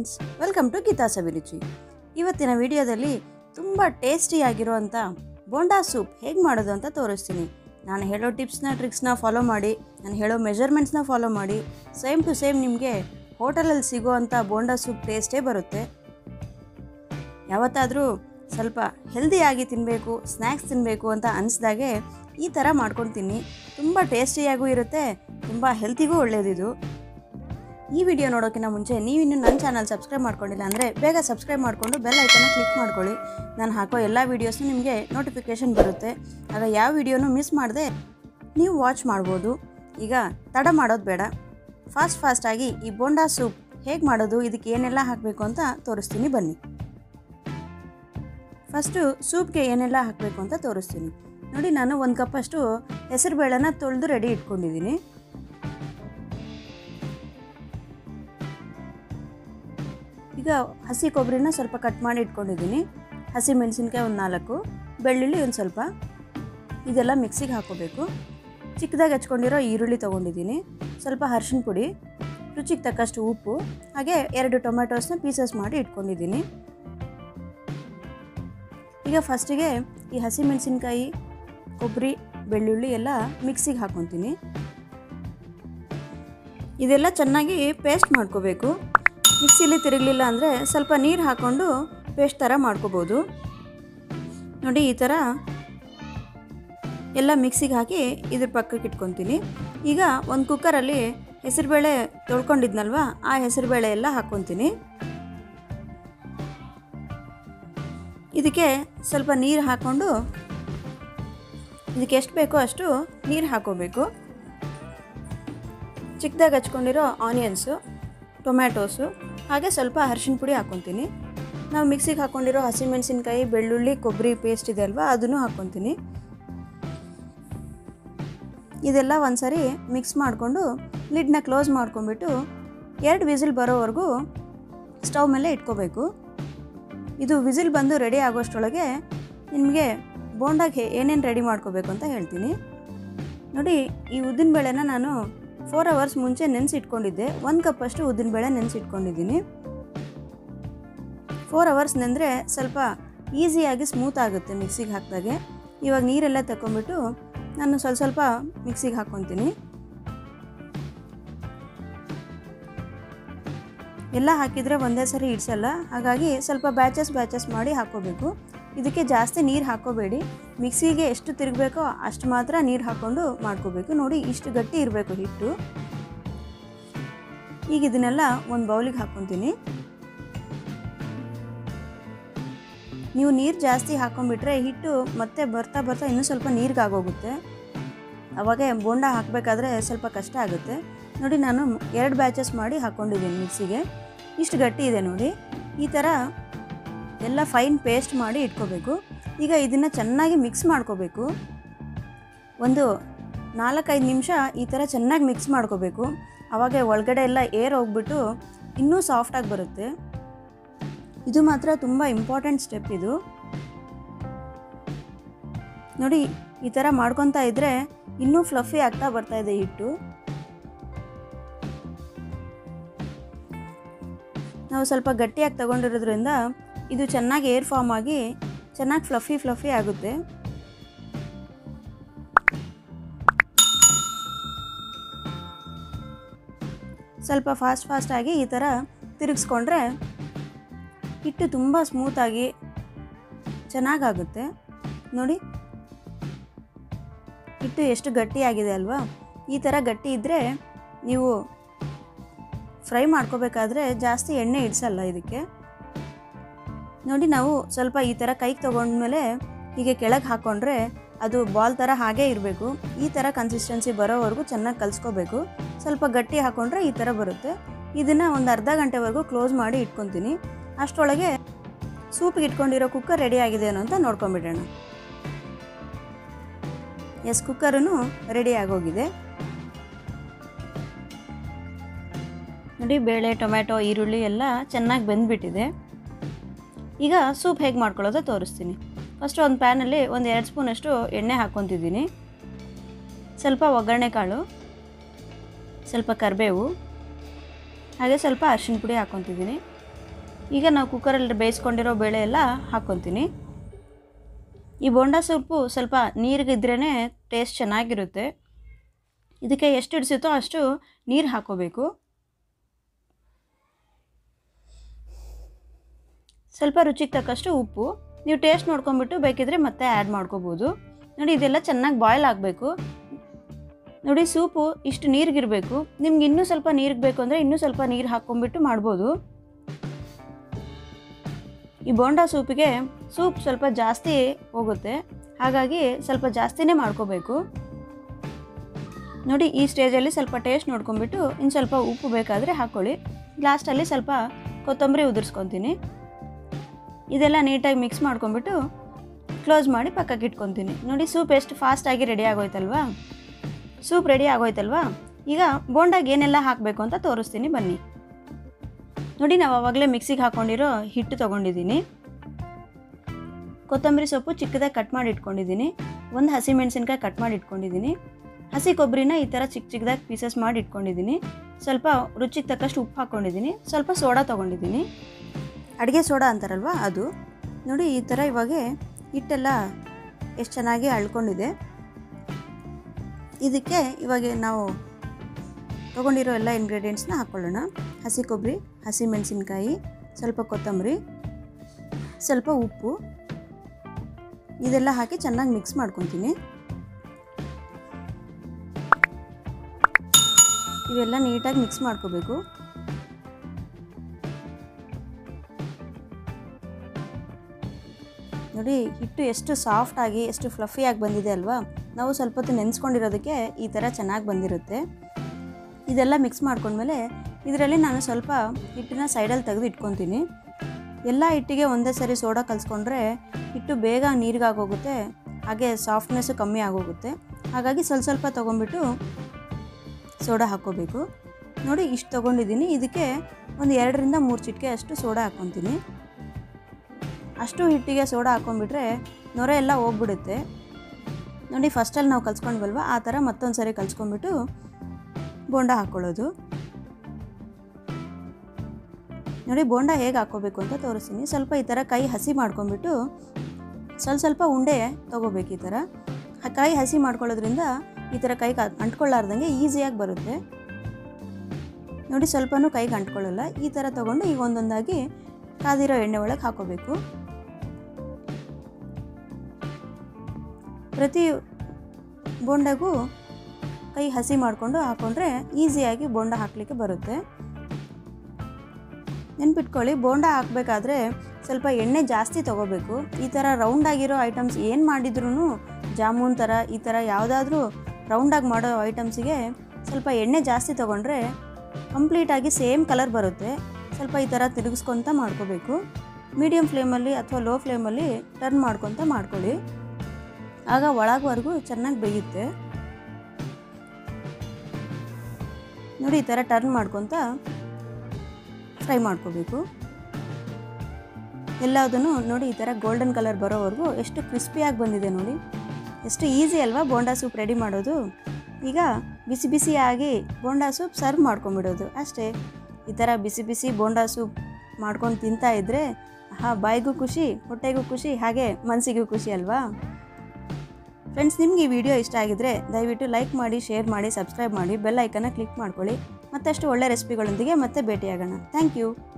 friends welcome to Geetha Saviruchi ಇವತ್ತಿನ ವಿಡಿಯೋದಲ್ಲಿ ತುಂಬ ಟೇಸ್ಟಿಯಾಗಿರುವಂಥ ಬೋಂಡಾ ಸೂಪ್ ಹೇಗೆ ಮಾಡೋದು ಅಂತ ತೋರಿಸ್ತೀನಿ ನಾನು ಹೇಳೋ ಟಿಪ್ಸ್ನ ಟ್ರಿಕ್ಸ್ನ ಫಾಲೋ ಮಾಡಿ ನಾನು ಹೇಳೋ ಮೆಜರ್ಮೆಂಟ್ಸ್ನ ಫಾಲೋ ಮಾಡಿ ಸೇಮ್ ಟು ಸೇಮ್ ನಿಮಗೆ ಹೋಟೆಲಲ್ಲಿ ಸಿಗೋವಂಥ ಬೋಂಡಾ ಸೂಪ್ ಟೇಸ್ಟೇ ಬರುತ್ತೆ ಯಾವತ್ತಾದರೂ ಸ್ವಲ್ಪ ಹೆಲ್ದಿಯಾಗಿ ತಿನ್ನಬೇಕು ಸ್ನ್ಯಾಕ್ಸ್ ತಿನ್ನಬೇಕು ಅಂತ ಅನಿಸ್ದಾಗೆ ಈ ಥರ ಮಾಡ್ಕೊಂಡು ತಿನ್ನಿ ತುಂಬ ಟೇಸ್ಟಿಯಾಗೂ ಇರುತ್ತೆ ತುಂಬ ಹೆಲ್ತಿಗೂ ಒಳ್ಳೆಯದಿದು ಈ ವಿಡಿಯೋ ನೋಡೋಕ್ಕಿಂತ ಮುಂಚೆ ನೀವಿನ್ನು ನನ್ನ ಚಾನಲ್ ಸಬ್ಸ್ಕ್ರೈಬ್ ಮಾಡ್ಕೊಂಡಿಲ್ಲ ಅಂದರೆ ಬೇಗ ಸಬ್ಸ್ಕ್ರೈಬ್ ಮಾಡಿಕೊಂಡು ಬೆಲ್ ಐಕನ್ನ ಕ್ಲಿಕ್ ಮಾಡ್ಕೊಳ್ಳಿ ನಾನು ಹಾಕೋ ಎಲ್ಲ ವೀಡಿಯೋಸ್ನು ನಿಮಗೆ ನೋಟಿಫಿಕೇಷನ್ ಬರುತ್ತೆ ಆಗ ಯಾವ ವಿಡಿಯೋನೂ ಮಿಸ್ ಮಾಡದೆ ನೀವು ವಾಚ್ ಮಾಡ್ಬೋದು ಈಗ ತಡ ಮಾಡೋದು ಬೇಡ ಫಾಸ್ಟ್ ಫಾಸ್ಟಾಗಿ ಈ ಬೋಂಡಾ ಸೂಪ್ ಹೇಗೆ ಮಾಡೋದು ಇದಕ್ಕೆ ಏನೆಲ್ಲ ಹಾಕಬೇಕು ಅಂತ ತೋರಿಸ್ತೀನಿ ಬನ್ನಿ ಫಸ್ಟು ಸೂಪ್ಗೆ ಏನೆಲ್ಲ ಹಾಕಬೇಕು ಅಂತ ತೋರಿಸ್ತೀನಿ ನೋಡಿ ನಾನು ಒಂದು ಕಪ್ಪಷ್ಟು ಹೆಸರುಬೇಳೆನ ತೊಳೆದು ರೆಡಿ ಇಟ್ಕೊಂಡಿದ್ದೀನಿ ಈಗ ಹಸಿ ಕೊಬ್ಬರಿನ ಸ್ವಲ್ಪ ಕಟ್ ಮಾಡಿ ಇಟ್ಕೊಂಡಿದ್ದೀನಿ ಹಸಿ ಮೆಣಸಿನ್ಕಾಯಿ ಒಂದು ನಾಲ್ಕು ಬೆಳ್ಳುಳ್ಳಿ ಒಂದು ಸ್ವಲ್ಪ ಇದೆಲ್ಲ ಮಿಕ್ಸಿಗೆ ಹಾಕೋಬೇಕು ಚಿಕ್ಕದಾಗಿ ಹಚ್ಕೊಂಡಿರೋ ಈರುಳ್ಳಿ ತೊಗೊಂಡಿದ್ದೀನಿ ಸ್ವಲ್ಪ ಅರ್ಶಿಣ ಪುಡಿ ರುಚಿಗೆ ತಕ್ಕಷ್ಟು ಉಪ್ಪು ಹಾಗೆ ಎರಡು ಟೊಮೆಟೊಸ್ನ ಪೀಸಸ್ ಮಾಡಿ ಇಟ್ಕೊಂಡಿದ್ದೀನಿ ಈಗ ಫಸ್ಟಿಗೆ ಈ ಹಸಿ ಮೆಣಸಿನ್ಕಾಯಿ ಕೊಬ್ಬರಿ ಬೆಳ್ಳುಳ್ಳಿ ಎಲ್ಲ ಮಿಕ್ಸಿಗೆ ಹಾಕೊತೀನಿ ಇದೆಲ್ಲ ಚೆನ್ನಾಗಿ ಪೇಸ್ಟ್ ಮಾಡ್ಕೋಬೇಕು ಮಿಕ್ಸಿಲಿ ತಿರುಗಲಿಲ್ಲ ಅಂದರೆ ಸ್ವಲ್ಪ ನೀರು ಹಾಕ್ಕೊಂಡು ಪೇಸ್ಟ್ ಥರ ಮಾಡ್ಕೋಬೋದು ನೋಡಿ ಈ ಥರ ಎಲ್ಲ ಮಿಕ್ಸಿಗೆ ಹಾಕಿ ಇದ್ರ ಪಕ್ಕಕ್ಕೆ ಇಟ್ಕೊತೀನಿ ಈಗ ಒಂದು ಕುಕ್ಕರಲ್ಲಿ ಹೆಸರುಬೇಳೆ ತೊಳ್ಕೊಂಡಿದ್ನಲ್ವ ಆ ಹೆಸರುಬೇಳೆ ಎಲ್ಲ ಹಾಕ್ಕೊತೀನಿ ಇದಕ್ಕೆ ಸ್ವಲ್ಪ ನೀರು ಹಾಕ್ಕೊಂಡು ಇದಕ್ಕೆ ಎಷ್ಟು ಬೇಕೋ ಅಷ್ಟು ನೀರು ಹಾಕೋಬೇಕು ಚಿಕ್ಕದಾಗಿ ಹಚ್ಕೊಂಡಿರೋ ಆನಿಯನ್ಸು ಟೊಮ್ಯಾಟೋಸು ಹಾಗೆ ಸ್ವಲ್ಪ ಅರಿಶಿನ ಪುಡಿ ಹಾಕ್ಕೊತೀನಿ ನಾವು ಮಿಕ್ಸಿಗೆ ಹಾಕ್ಕೊಂಡಿರೋ ಹಸಿಮೆಣಸಿನ್ಕಾಯಿ ಬೆಳ್ಳುಳ್ಳಿ ಕೊಬ್ಬರಿ ಪೇಸ್ಟ್ ಇದೆ ಅಲ್ವಾ ಅದನ್ನು ಹಾಕ್ಕೊತೀನಿ ಇದೆಲ್ಲ ಒಂದ್ಸರಿ ಮಿಕ್ಸ್ ಮಾಡಿಕೊಂಡು ಲಿಡ್ನ ಕ್ಲೋಸ್ ಮಾಡ್ಕೊಂಬಿಟ್ಟು ಎರಡು ವಿಸಿಲ್ ಬರೋವರೆಗೂ ಸ್ಟವ್ ಮೇಲೆ ಇಟ್ಕೋಬೇಕು ಇದು ವಿಸಿಲ್ ಬಂದು ರೆಡಿ ಆಗೋಷ್ಟರೊಳಗೆ ನಿಮಗೆ ಬೋಂಡಾಗೆ ಏನೇನು ರೆಡಿ ಮಾಡ್ಕೋಬೇಕು ಅಂತ ಹೇಳ್ತೀನಿ ನೋಡಿ ಈ ಉದ್ದಿನಬೇಳೆನ ನಾನು ಫೋರ್ ಅವರ್ಸ್ ಮುಂಚೆ ನೆನೆಸಿಟ್ಕೊಂಡಿದ್ದೆ ಒಂದು ಕಪ್ಪಷ್ಟು ಉದ್ದಿನಬೇಳೆ ನೆನೆಸಿಟ್ಕೊಂಡಿದ್ದೀನಿ ಫೋರ್ ಅವರ್ಸ್ ನೆಂದರೆ ಸ್ವಲ್ಪ ಈಸಿಯಾಗಿ ಸ್ಮೂತ್ ಆಗುತ್ತೆ ಮಿಕ್ಸಿಗೆ ಹಾಕಿದಾಗೆ ಇವಾಗ ನೀರೆಲ್ಲ ತಗೊಂಬಿಟ್ಟು ನಾನು ಸ್ವಲ್ಪ ಸ್ವಲ್ಪ ಮಿಕ್ಸಿಗೆ ಹಾಕ್ಕೊತೀನಿ ಎಲ್ಲ ಹಾಕಿದರೆ ಒಂದೇ ಸರಿ ಇಡ್ಸಲ್ಲ ಹಾಗಾಗಿ ಸ್ವಲ್ಪ ಬ್ಯಾಚಸ್ ಬ್ಯಾಚಸ್ ಮಾಡಿ ಹಾಕೋಬೇಕು ಇದಕ್ಕೆ ಜಾಸ್ತಿ ನೀರು ಹಾಕೋಬೇಡಿ ಮಿಕ್ಸಿಗೆ ಎಷ್ಟು ತಿರುಗಬೇಕೋ ಅಷ್ಟು ಮಾತ್ರ ನೀರು ಹಾಕ್ಕೊಂಡು ಮಾಡ್ಕೋಬೇಕು ನೋಡಿ ಇಷ್ಟು ಗಟ್ಟಿ ಇರಬೇಕು ಹಿಟ್ಟು ಈಗ ಇದನ್ನೆಲ್ಲ ಒಂದು ಬೌಲಿಗೆ ಹಾಕ್ಕೊತೀನಿ ನೀವು ನೀರು ಜಾಸ್ತಿ ಹಾಕೊಂಡ್ಬಿಟ್ರೆ ಹಿಟ್ಟು ಮತ್ತೆ ಬರ್ತಾ ಬರ್ತಾ ಇನ್ನೂ ಸ್ವಲ್ಪ ನೀರಿಗೆ ಆಗೋಗುತ್ತೆ ಅವಾಗ ಬೋಂಡ ಹಾಕಬೇಕಾದ್ರೆ ಸ್ವಲ್ಪ ಕಷ್ಟ ಆಗುತ್ತೆ ನೋಡಿ ನಾನು ಎರಡು ಬ್ಯಾಚಸ್ ಮಾಡಿ ಹಾಕ್ಕೊಂಡಿದ್ದೀನಿ ಮಿಕ್ಸಿಗೆ ಇಷ್ಟು ಗಟ್ಟಿ ಇದೆ ನೋಡಿ ಈ ಥರ ಎಲ್ಲ ಫೈನ್ ಪೇಸ್ಟ್ ಮಾಡಿ ಇಟ್ಕೋಬೇಕು ಈಗ ಇದನ್ನು ಚೆನ್ನಾಗಿ ಮಿಕ್ಸ್ ಮಾಡ್ಕೋಬೇಕು ಒಂದು ನಾಲ್ಕೈದು ನಿಮಿಷ ಈ ಥರ ಚೆನ್ನಾಗಿ ಮಿಕ್ಸ್ ಮಾಡ್ಕೋಬೇಕು ಆವಾಗ ಒಳಗಡೆ ಎಲ್ಲ ಏರ್ ಹೋಗ್ಬಿಟ್ಟು ಇನ್ನೂ ಸಾಫ್ಟಾಗಿ ಬರುತ್ತೆ ಇದು ಮಾತ್ರ ತುಂಬ ಇಂಪಾರ್ಟೆಂಟ್ ಸ್ಟೆಪ್ ಇದು ನೋಡಿ ಈ ಥರ ಮಾಡ್ಕೊತಾ ಇದ್ದರೆ ಇನ್ನೂ ಫ್ಲಫಿ ಆಗ್ತಾ ಬರ್ತಾ ಇದೆ ಹಿಟ್ಟು ನಾವು ಸ್ವಲ್ಪ ಗಟ್ಟಿಯಾಗಿ ತಗೊಂಡಿರೋದ್ರಿಂದ ಇದು ಚೆನ್ನಾಗಿ ಏರ್ ಫಾರ್ಮ್ ಆಗಿ ಚೆನ್ನಾಗಿ ಫ್ಲಫಿ ಫ್ಲಫಿ ಆಗುತ್ತೆ ಸ್ವಲ್ಪ ಫಾಸ್ಟ್ ಫಾಸ್ಟಾಗಿ ಈ ಥರ ತಿರುಗಿಸ್ಕೊಂಡ್ರೆ ಹಿಟ್ಟು ತುಂಬ ಸ್ಮೂತಾಗಿ ಚೆನ್ನಾಗಾಗುತ್ತೆ ನೋಡಿ ಹಿಟ್ಟು ಎಷ್ಟು ಗಟ್ಟಿಯಾಗಿದೆ ಅಲ್ವಾ ಈ ಥರ ಗಟ್ಟಿ ಇದ್ದರೆ ನೀವು ಫ್ರೈ ಮಾಡ್ಕೋಬೇಕಾದ್ರೆ ಜಾಸ್ತಿ ಎಣ್ಣೆ ಇಡಿಸಲ್ಲ ಇದಕ್ಕೆ ನೋಡಿ ನಾವು ಸ್ವಲ್ಪ ಈ ಥರ ಕೈಗೆ ತೊಗೊಂಡ್ಮೇಲೆ ಹೀಗೆ ಕೆಳಗೆ ಹಾಕ್ಕೊಂಡ್ರೆ ಅದು ಬಾಲ್ ಥರ ಹಾಗೇ ಇರಬೇಕು ಈ ಥರ ಕನ್ಸಿಸ್ಟೆನ್ಸಿ ಬರೋವರೆಗೂ ಚೆನ್ನಾಗಿ ಕಲಿಸ್ಕೋಬೇಕು ಸ್ವಲ್ಪ ಗಟ್ಟಿ ಹಾಕ್ಕೊಂಡ್ರೆ ಈ ಥರ ಬರುತ್ತೆ ಇದನ್ನು ಒಂದು ಅರ್ಧ ಗಂಟೆವರೆಗೂ ಕ್ಲೋಸ್ ಮಾಡಿ ಇಟ್ಕೊತೀನಿ ಅಷ್ಟರೊಳಗೆ ಸೂಪಿಗೆ ಇಟ್ಕೊಂಡಿರೋ ಕುಕ್ಕರ್ ರೆಡಿ ಆಗಿದೆ ಅಂತ ನೋಡ್ಕೊಂಬಿಡೋಣ ಎಸ್ ಕುಕ್ಕರೂ ರೆಡಿ ಆಗೋಗಿದೆ ನೋಡಿ ಬೇಳೆ ಟೊಮ್ಯಾಟೊ ಈರುಳ್ಳಿ ಎಲ್ಲ ಚೆನ್ನಾಗಿ ಬೆಂದ್ಬಿಟ್ಟಿದೆ ಈಗ ಸೂಪ್ ಹೇಗೆ ಮಾಡ್ಕೊಳ್ಳೋದು ತೋರಿಸ್ತೀನಿ ಫಸ್ಟು ಒಂದು ಪ್ಯಾನಲ್ಲಿ ಒಂದು ಎರಡು ಸ್ಪೂನಷ್ಟು ಎಣ್ಣೆ ಹಾಕ್ಕೊತಿದ್ದೀನಿ ಸ್ವಲ್ಪ ಒಗ್ಗರಣೆ ಕಾಳು ಸ್ವಲ್ಪ ಕರಿಬೇವು ಹಾಗೆ ಸ್ವಲ್ಪ ಅರಿಶಿನ ಪುಡಿ ಹಾಕ್ಕೊತಿದ್ದೀನಿ ಈಗ ನಾವು ಕುಕ್ಕರಲ್ಲಿ ಬೇಯಿಸ್ಕೊಂಡಿರೋ ಬೇಳೆ ಎಲ್ಲ ಹಾಕ್ಕೊತೀನಿ ಈ ಬೋಂಡ ಸೊಪ್ಪು ಸ್ವಲ್ಪ ನೀರಿಗಿದ್ರೇ ಟೇಸ್ಟ್ ಚೆನ್ನಾಗಿರುತ್ತೆ ಇದಕ್ಕೆ ಎಷ್ಟು ಹಿಡಿಸುತ್ತೋ ಅಷ್ಟು ನೀರು ಹಾಕ್ಕೋಬೇಕು ಸ್ವಲ್ಪ ರುಚಿಗೆ ತಕ್ಕಷ್ಟು ಉಪ್ಪು ನೀವು ಟೇಸ್ಟ್ ನೋಡ್ಕೊಂಬಿಟ್ಟು ಬೇಕಿದ್ರೆ ಮತ್ತೆ ಆ್ಯಡ್ ಮಾಡ್ಕೋಬೋದು ನೋಡಿ ಇದೆಲ್ಲ ಚೆನ್ನಾಗಿ ಬಾಯ್ಲ್ ಆಗಬೇಕು ನೋಡಿ ಸೂಪು ಇಷ್ಟು ನೀರಿಗಿರಬೇಕು ನಿಮ್ಗೆ ಇನ್ನೂ ಸ್ವಲ್ಪ ನೀರಿಗೆ ಬೇಕು ಅಂದರೆ ಇನ್ನೂ ಸ್ವಲ್ಪ ನೀರು ಹಾಕ್ಕೊಂಬಿಟ್ಟು ಮಾಡ್ಬೋದು ಈ ಬೋಂಡ ಸೂಪಿಗೆ ಸೂಪ್ ಸ್ವಲ್ಪ ಜಾಸ್ತಿ ಹೋಗುತ್ತೆ ಹಾಗಾಗಿ ಸ್ವಲ್ಪ ಜಾಸ್ತಿನೇ ಮಾಡ್ಕೋಬೇಕು ನೋಡಿ ಈ ಸ್ಟೇಜಲ್ಲಿ ಸ್ವಲ್ಪ ಟೇಸ್ಟ್ ನೋಡ್ಕೊಂಬಿಟ್ಟು ಇನ್ನು ಸ್ವಲ್ಪ ಉಪ್ಪು ಬೇಕಾದರೆ ಹಾಕ್ಕೊಳ್ಳಿ ಲಾಸ್ಟಲ್ಲಿ ಸ್ವಲ್ಪ ಕೊತ್ತಂಬರಿ ಉದುರಿಸ್ಕೊತೀನಿ ಇದೆಲ್ಲ ನೀಟಾಗಿ ಮಿಕ್ಸ್ ಮಾಡ್ಕೊಂಬಿಟ್ಟು ಕ್ಲೋಸ್ ಮಾಡಿ ಪಕ್ಕಕ್ಕೆ ಇಟ್ಕೊತೀನಿ ನೋಡಿ ಸೂಪ್ ಎಷ್ಟು ಫಾಸ್ಟಾಗಿ ರೆಡಿ ಆಗೋಯ್ತಲ್ವಾ ಸೂಪ್ ರೆಡಿ ಆಗೋಯ್ತಲ್ವಾ ಈಗ ಬೋಂಡಾಗ ಏನೆಲ್ಲ ಹಾಕಬೇಕು ಅಂತ ತೋರಿಸ್ತೀನಿ ಬನ್ನಿ ನೋಡಿ ನಾವು ಆವಾಗಲೇ ಮಿಕ್ಸಿಗೆ ಹಾಕ್ಕೊಂಡಿರೋ ಹಿಟ್ಟು ತೊಗೊಂಡಿದ್ದೀನಿ ಕೊತ್ತಂಬರಿ ಸೊಪ್ಪು ಚಿಕ್ಕದಾಗಿ ಕಟ್ ಮಾಡಿ ಇಟ್ಕೊಂಡಿದ್ದೀನಿ ಒಂದು ಹಸಿ ಮೆಣಸಿನ್ಕಾಯಿ ಕಟ್ ಮಾಡಿ ಇಟ್ಕೊಂಡಿದ್ದೀನಿ ಹಸಿ ಕೊಬ್ಬರಿನ ಈ ಥರ ಚಿಕ್ಕ ಚಿಕ್ಕದಾಗಿ ಪೀಸಸ್ ಮಾಡಿ ಇಟ್ಕೊಂಡಿದ್ದೀನಿ ಸ್ವಲ್ಪ ರುಚಿಗೆ ತಕ್ಕಷ್ಟು ಉಪ್ಪು ಹಾಕ್ಕೊಂಡಿದ್ದೀನಿ ಸ್ವಲ್ಪ ಸೋಡಾ ತೊಗೊಂಡಿದ್ದೀನಿ ಅಡುಗೆ ಸೋಡಾ ಅಂತಾರಲ್ವ ಅದು ನೋಡಿ ಈ ಥರ ಇವಾಗ ಹಿಟ್ಟೆಲ್ಲ ಎಷ್ಟು ಚೆನ್ನಾಗಿ ಅಳ್ಕೊಂಡಿದೆ ಇದಕ್ಕೆ ಇವಾಗ ನಾವು ತೊಗೊಂಡಿರೋ ಎಲ್ಲ ಇಂಗ್ರೀಡಿಯೆಂಟ್ಸ್ನ ಹಾಕ್ಕೊಳ್ಳೋಣ ಹಸಿ ಕೊಬ್ಬರಿ ಹಸಿ ಮೆಣಸಿನ್ಕಾಯಿ ಸ್ವಲ್ಪ ಕೊತ್ತಂಬರಿ ಸ್ವಲ್ಪ ಉಪ್ಪು ಇದೆಲ್ಲ ಹಾಕಿ ಚೆನ್ನಾಗಿ ಮಿಕ್ಸ್ ಮಾಡ್ಕೊತೀನಿ ಇವೆಲ್ಲ ನೀಟಾಗಿ ಮಿಕ್ಸ್ ಮಾಡ್ಕೋಬೇಕು ನೋಡಿ ಹಿಟ್ಟು ಎಷ್ಟು ಸಾಫ್ಟಾಗಿ ಎಷ್ಟು ಫ್ಲಫಿಯಾಗಿ ಬಂದಿದೆ ಅಲ್ವಾ ನಾವು ಸ್ವಲ್ಪ ಹೊತ್ತು ನೆನೆಸ್ಕೊಂಡಿರೋದಕ್ಕೆ ಈ ಥರ ಚೆನ್ನಾಗಿ ಬಂದಿರುತ್ತೆ ಇದೆಲ್ಲ ಮಿಕ್ಸ್ ಮಾಡ್ಕೊಂಡ್ಮೇಲೆ ಇದರಲ್ಲಿ ನಾನು ಸ್ವಲ್ಪ ಹಿಟ್ಟನ್ನ ಸೈಡಲ್ಲಿ ತೆಗೆದು ಇಟ್ಕೊತೀನಿ ಎಲ್ಲ ಹಿಟ್ಟಿಗೆ ಒಂದೇ ಸರಿ ಸೋಡಾ ಕಲಿಸ್ಕೊಂಡ್ರೆ ಹಿಟ್ಟು ಬೇಗ ನೀರಿಗಾಗೋಗುತ್ತೆ ಹಾಗೆ ಸಾಫ್ಟ್ನೆಸ್ಸು ಕಮ್ಮಿ ಆಗೋಗುತ್ತೆ ಹಾಗಾಗಿ ಸ್ವಲ್ಪ ಸ್ವಲ್ಪ ತೊಗೊಂಬಿಟ್ಟು ಸೋಡಾ ಹಾಕ್ಕೋಬೇಕು ನೋಡಿ ಇಷ್ಟು ತೊಗೊಂಡಿದ್ದೀನಿ ಇದಕ್ಕೆ ಒಂದು ಎರಡರಿಂದ ಮೂರು ಚಿಟಿಕೆ ಅಷ್ಟು ಸೋಡಾ ಹಾಕ್ಕೊತೀನಿ ಅಷ್ಟು ಹಿಟ್ಟಿಗೆ ಸೋಡಾ ಹಾಕ್ಕೊಂಡ್ಬಿಟ್ರೆ ನೊರೆ ಎಲ್ಲ ಹೋಗ್ಬಿಡುತ್ತೆ ನೋಡಿ ಫಸ್ಟಲ್ಲಿ ನಾವು ಕಲ್ಸ್ಕೊಂಡ್ವಲ್ವ ಆ ಥರ ಮತ್ತೊಂದು ಸರಿ ಕಲ್ಸ್ಕೊಂಡ್ಬಿಟ್ಟು ಬೋಂಡ ಹಾಕ್ಕೊಳ್ಳೋದು ನೋಡಿ ಬೋಂಡ ಹೇಗೆ ಹಾಕ್ಕೋಬೇಕು ಅಂತ ತೋರಿಸ್ತೀನಿ ಸ್ವಲ್ಪ ಈ ಥರ ಕೈ ಹಸಿ ಮಾಡ್ಕೊಂಡ್ಬಿಟ್ಟು ಸ್ವಲ್ಪ ಸ್ವಲ್ಪ ಉಂಡೆ ತೊಗೋಬೇಕು ಈ ಥರ ಹ- ಕೈ ಹಸಿ ಮಾಡ್ಕೊಳ್ಳೋದ್ರಿಂದ ಈ ಥರ ಕೈಗೆ ಅಂಟ್ಕೊಳ್ಳಾರ್ದಂಗೆ ಈಸಿಯಾಗಿ ಬರುತ್ತೆ ನೋಡಿ ಸ್ವಲ್ಪನೂ ಕೈಗೆ ಅಂಟ್ಕೊಳ್ಳಲ್ಲ ಈ ಥರ ತೊಗೊಂಡು ಈಗ ಒಂದೊಂದಾಗಿ ಕಾದಿರೋ ಎಣ್ಣೆ ಒಳಗೆ ಹಾಕೋಬೇಕು ಪ್ರತಿ ಬೋಂಡಗೂ ಕೈ ಹಸಿ ಮಾಡಿಕೊಂಡು ಹಾಕ್ಕೊಂಡ್ರೆ ಈಸಿಯಾಗಿ ಬೋಂಡ ಹಾಕಲಿಕ್ಕೆ ಬರುತ್ತೆ ನೆನ್ಪಿಟ್ಕೊಳ್ಳಿ ಬೋಂಡ ಹಾಕಬೇಕಾದ್ರೆ ಸ್ವಲ್ಪ ಎಣ್ಣೆ ಜಾಸ್ತಿ ತೊಗೋಬೇಕು ಈ ಥರ ರೌಂಡ್ ಆಗಿರೋ ಐಟಮ್ಸ್ ಏನು ಮಾಡಿದ್ರೂ ಜಾಮೂನ್ ಥರ ಈ ಥರ ಯಾವುದಾದ್ರೂ ರೌಂಡಾಗಿ ಮಾಡೋ ಐಟಮ್ಸಿಗೆ ಸ್ವಲ್ಪ ಎಣ್ಣೆ ಜಾಸ್ತಿ ತೊಗೊಂಡ್ರೆ ಕಂಪ್ಲೀಟಾಗಿ ಸೇಮ್ ಕಲರ್ ಬರುತ್ತೆ ಸ್ವಲ್ಪ ಈ ಥರ ತಿರುಗಿಸ್ಕೊತ ಮಾಡ್ಕೋಬೇಕು ಮೀಡಿಯಮ್ ಫ್ಲೇಮಲ್ಲಿ ಅಥವಾ ಲೋ ಫ್ಲೇಮಲ್ಲಿ ಟರ್ನ್ ಮಾಡ್ಕೊತ ಮಾಡ್ಕೊಳ್ಳಿ ಆಗ ಒಳಗವರೆಗೂ ಚೆನ್ನಾಗಿ ಬೇಯುತ್ತೆ ನೋಡಿ ಈ ಥರ ಟರ್ನ್ ಮಾಡ್ಕೊತ ಫ್ರೈ ಮಾಡ್ಕೋಬೇಕು ಎಲ್ಲದನ್ನು ನೋಡಿ ಈ ಥರ ಗೋಲ್ಡನ್ ಕಲರ್ ಬರೋವರೆಗೂ ಎಷ್ಟು ಕ್ರಿಸ್ಪಿಯಾಗಿ ಬಂದಿದೆ ನೋಡಿ ಎಷ್ಟು ಈಸಿ ಅಲ್ವಾ ಬೋಂಡಾ ಸೂಪ್ ರೆಡಿ ಮಾಡೋದು ಈಗ ಬಿಸಿ ಬಿಸಿಯಾಗಿ ಬೋಂಡಾ ಸೂಪ್ ಸರ್ವ್ ಮಾಡ್ಕೊಂಬಿಡೋದು ಅಷ್ಟೇ ಈ ಥರ ಬಿಸಿ ಬಿಸಿ ಬೋಂಡಾ ಸೂಪ್ ಮಾಡ್ಕೊಂಡು ತಿಂತಾ ಇದ್ದರೆ ಹಾ ಬಾಯಿಗೂ ಖುಷಿ ಹೊಟ್ಟೆಗೂ ಖುಷಿ ಹಾಗೆ ಮನಸ್ಸಿಗೂ ಖುಷಿ ಅಲ್ವಾ ಫ್ರೆಂಡ್ಸ್ ನಿಮ್ಗೆ ಈ ವಿಡಿಯೋ ಇಷ್ಟ ಆಗಿದ್ರೆ ದಯವಿಟ್ಟು ಲೈಕ್ ಮಾಡಿ ಶೇರ್ ಮಾಡಿ ಸಬ್ಸ್ಕ್ರೈಬ್ ಮಾಡಿ ಬೆಲ್ ಐಕನ್ನ ಕ್ಲಿಕ್ ಮಾಡ್ಕೊಳ್ಳಿ ಮತ್ತಷ್ಟು ಒಳ್ಳೆ ರೆಸಿಪಿಗಳೊಂದಿಗೆ ಮತ್ತೆ ಭೇಟಿಯಾಗೋಣ ಥ್ಯಾಂಕ್ ಯು